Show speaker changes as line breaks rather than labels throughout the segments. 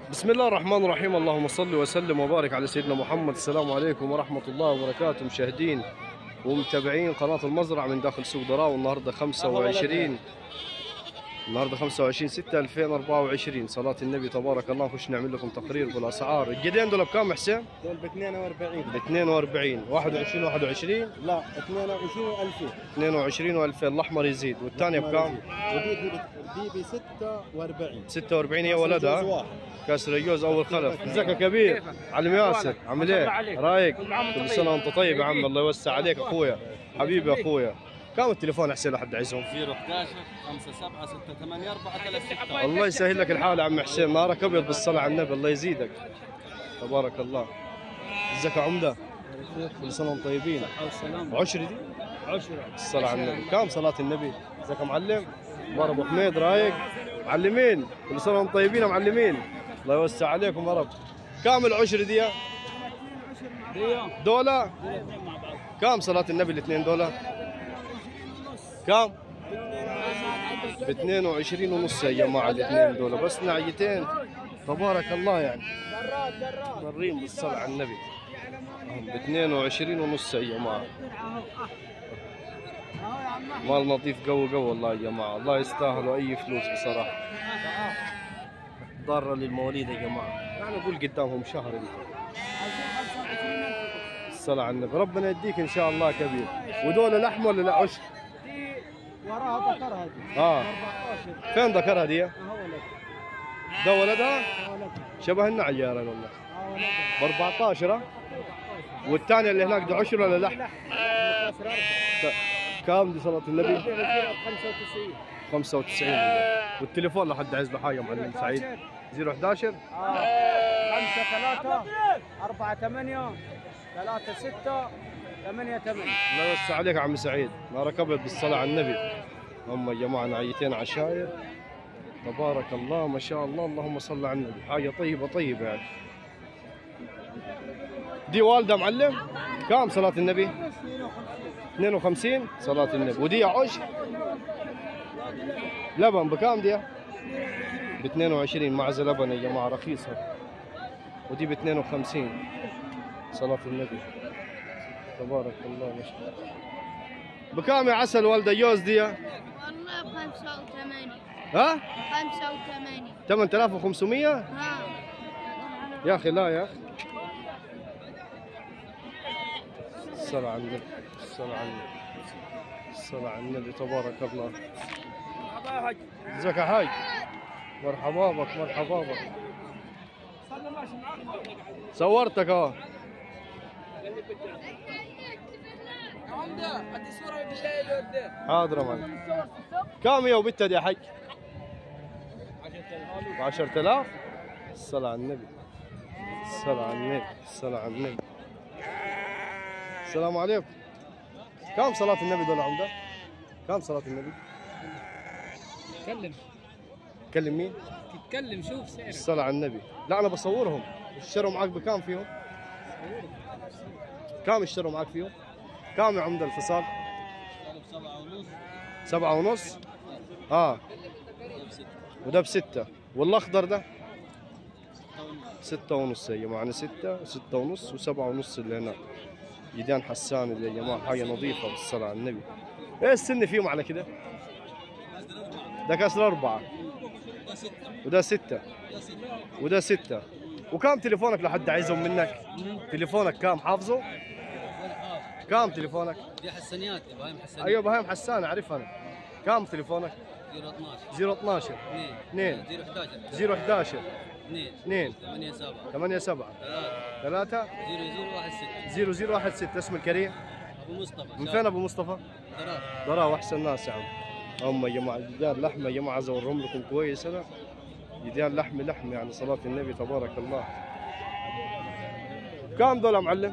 بسم الله الرحمن الرحيم اللهم صل وسلم وبارك على سيدنا محمد السلام عليكم ورحمة الله وبركاته مشاهدين ومتابعين قناة المزرعة من داخل سوق دراو النهاردة 25 النهاردة 25 6 2024 صلاة النبي تبارك الله خش نعمل لكم تقرير بالأسعار الجدين دول بكام حسين؟
دول ب 42
ب 42 21 21
لا 22 2000
22 و2000 الأحمر يزيد والثانية بكام؟
ودي دي دي ب 46
46 هي ولدها
جوز واحد.
كسر الجوز اول خلف ازيك يا كبير علم ياسر عامل ايه رايق كل سنه وانت طيب يا عم الله يوسع عليك اخويا حبيبي يا اخويا كم التليفون حسين لحد عايزهم
011 5 7 6 8 4 3 6
الله يسهل لك الحال يا عم حسين نهارك ابيض بالصلاه على النبي الله يزيدك تبارك الله ازيك يا عمده كل سنه وانتم طيبين عشري دي
عشرة
الصلاة على النبي كم صلاة النبي ازيك يا معلم مر ابو حميد رايق معلمين كل سنة وانتم طيبين يا معلمين الله يوسع عليكم يا رب كم العشر دي دولة كم صلاة النبي الاثنين دولة كم ب 22 ونص يا جماعة الاثنين دولة بس نعيتين تبارك الله يعني مرين بالصلاة على النبي ب 22 ونص يا جماعة مال نظيف قوي قوي والله يا جماعة الله يستاهلوا أي فلوس بصراحة ضارة للمواليد يا جماعة يعني أقول قدامهم شهر انت الصلاة على النبي ربنا يديك إن شاء الله كبير ودول لحم ولا لا عشر
وراها ذكر هذه
آه
14
فين ذكرها دي
هو ولد
ده ولدها
هو ولد
شبه النعل يا رجل والله
هو ولد
ب 14 ها؟ والثانية اللي هناك ده عشر ولا لحم كام دي صلاة النبي
95
95 والتليفون لحد عايز له حاجة معلم سعيد 011
5 3 4 8 3 6 8 8
الله يوسع عليك يا عم سعيد نارك ابيض بالصلاة على النبي هم يا جماعة نعيتين عشاير تبارك الله ما شاء الله اللهم صل على النبي حاجة طيبة طيبة يعني دي والدة معلم كم صلاة النبي 52 صلاة النبي ودي عشر لبن بكام دي ب 22 معزة لبن يا جماعة رخيصة ودي ب 52 صلاة النبي تبارك الله ما شاء الله بكام يا عسل والده يوز دي
والله بخمسة وثمانية
ها
خمسة وثمانية
8500
ها
يا اخي لا يا اخي الصلاة على النبي الصلاة على النبي الصلاة على النبي تبارك الله ازيك يا حاج مرحبا بك مرحبا بك صورتك اه حاضر يا معلم كم يا وبنتها دي يا حاج؟ 10000 الصلاة على النبي الصلاة على النبي الصلاة على النبي السلام عليكم كم صلاة النبي دول يا عمدة؟ كم صلاة النبي؟
تكلم
كلم مين؟
تتكلم شوف سعر
الصلاة على النبي لا أنا بصورهم اشتروا معاك بكام فيهم؟ كم اشتروا معاك فيهم؟ كم يا عمدة الفصال؟
سبعة ونص
سبعة ونص اه وده بستة والأخضر ده ستة ونص يا جماعة أنا ستة ستة ونص وسبعة ونص اللي هناك يدان حسان اللي يا جماعة حاجة نظيفة بالصلاة على النبي ايه السن فيهم على كده؟ ده كسر أربعة وده ستة وده ستة وكم تليفونك لحد عايزهم منك؟ تليفونك كام حافظه؟ كام تليفونك؟
دي حسنيات ابراهيم حسنيات
ايوه بهايم حسان اعرفها انا كم تليفونك؟
012
012
2
2
011
011
2
2
8 7
8 7
3
3
0 0 1 6
0016 اسم الكريم
ابو مصطفى
من فين ابو مصطفى؟
ثلاث
ضراوة احسن ناس يا عم هم يا جماعه جديان لحمه يا جماعه زورهم لكم كويس انا جديان لحم لحم يعني صلاه النبي تبارك الله كم دول يا معلم؟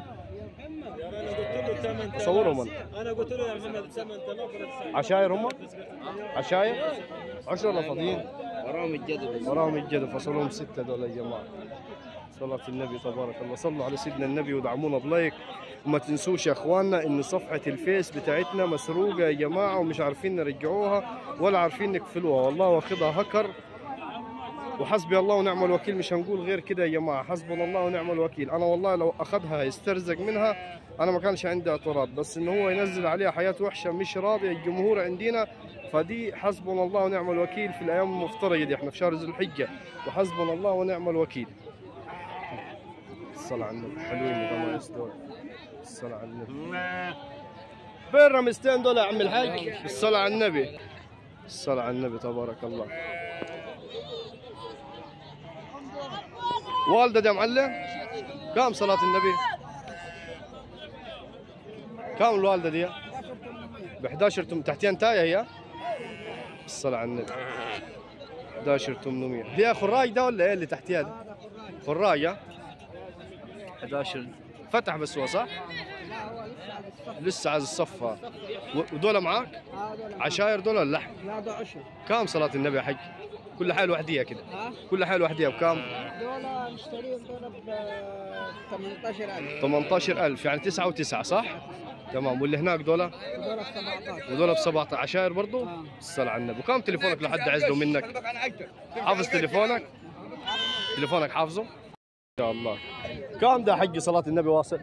صورهم انا
انا قلت له يا محمد 8000
عشاير هم؟ عشاير؟ عشرة ولا فاضيين؟
وراهم الجدل
وراهم الجدل فصلهم ستة دول يا جماعة صلاة النبي تبارك الله صلوا على سيدنا النبي ودعمونا بلايك وما تنسوش يا اخواننا ان صفحة الفيس بتاعتنا مسروقة يا جماعة ومش عارفين نرجعوها ولا عارفين نقفلوها والله واخدها هكر وحسبي الله ونعم الوكيل مش هنقول غير كده يا جماعه حسبنا الله ونعم الوكيل انا والله لو اخذها يسترزق منها انا ما كانش عندي اعتراض بس ان هو ينزل عليها حياه وحشه مش راضي الجمهور عندنا فدي حسبنا الله ونعم الوكيل في الايام المفترجه دي احنا في شهر ذي الحجه وحسبنا الله ونعم الوكيل الصلاة على النبي حلوين الرمايس دول الصلاة على النبي بين رمستين دول يا عم الحاج الصلاة على النبي الصلاة على النبي تبارك الله والدة يا معلم كم صلاة النبي كم الوالدة دي ب 11 تم تحتين تاية هي الصلاة على النبي 11 800 دي خراج ده ولا ايه اللي تحتيها ده؟ خراج ها 11 فتح بس هو صح؟ لسه عايز الصفة ودول معاك؟ عشاير دول ولا لحم؟
لا ده عشر
كام صلاة النبي يا حج؟ كل حال وحدية كده
ها
كل حال وحدية بكام؟
دول نشتريهم دول ب 18000
18000 يعني 9 و9 صح؟ تمام واللي هناك دول
ودول ب 17
ودول ب 17 عشاير برضو؟
آه.
الصلاة على النبي وكم تليفونك لحد عزله منك؟ حافظ تليفونك؟ تليفونك حافظه؟ ان شاء الله كم ده حق صلاة النبي واصل؟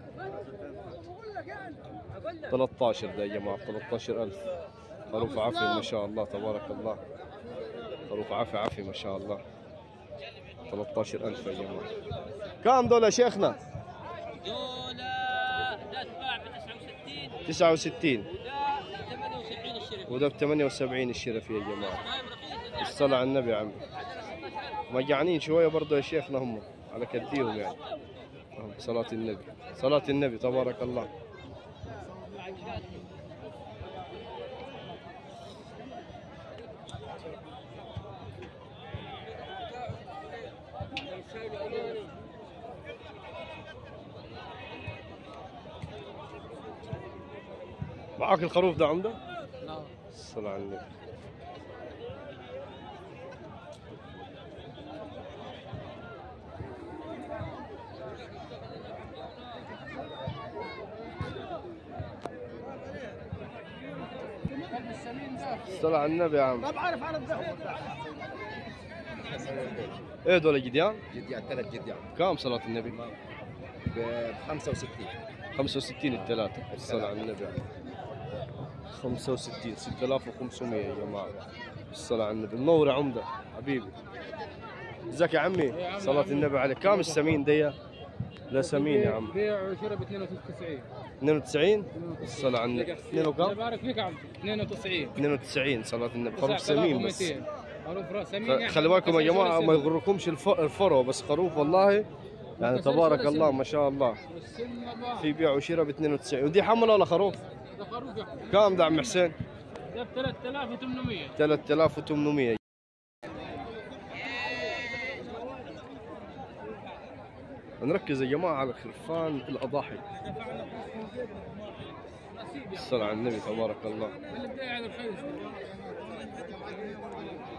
13 ده يا جماعة 13000 خروف عافية ما شاء الله تبارك الله خروف عافية عافية ما شاء الله 13000 يا جماعة كم دول يا شيخنا؟
دول ده تباع ب 69
69
ده 78 الشركه
وده ب 78 الشرف يا جماعة
طيب رخيص
الصلاة على النبي يا عمي مجانين شوية برضه يا شيخنا هم على كديهم يعني أهم صلاة النبي صلاة النبي تبارك الله معاك الخروف ده عمده؟ الصلاة على النبي الصلاة على النبي يا عم
ما بعرف انا الذهب
ايه دول جديان؟
جديان ثلاث جديان
كم صلاة النبي؟
ب 65
65 الثلاثة الصلاة على النبي 65 6500 يا جماعة الصلاة على النبي منور يا عمدة حبيبي ازيك يا عمي صلاة النبي عليك كم السمين دي لا سمين يا عم
بيع وشراء ب 92
92 الصلاة على النبي 2
الله
وكم
يبارك فيك يا عم 92
92 صلاة النبي خروف سمين بس
خروف راس سمين
خ-
يعني
خلي بالكم يا جماعة ما
والسن-
يغركمش الف- الفرو بس خروف والله يعني تبارك الله ما شاء الله
والسن أبا.
في بيع وشراء ب 92 ودي حمل ولا خروف؟
ده خروف يا أخي.
كم ده عم حسين؟
ده ب 3800
3800 نركز يا جماعة على خرفان الأضاحي الصلاة على النبي تبارك الله
اللي بدأ على الخير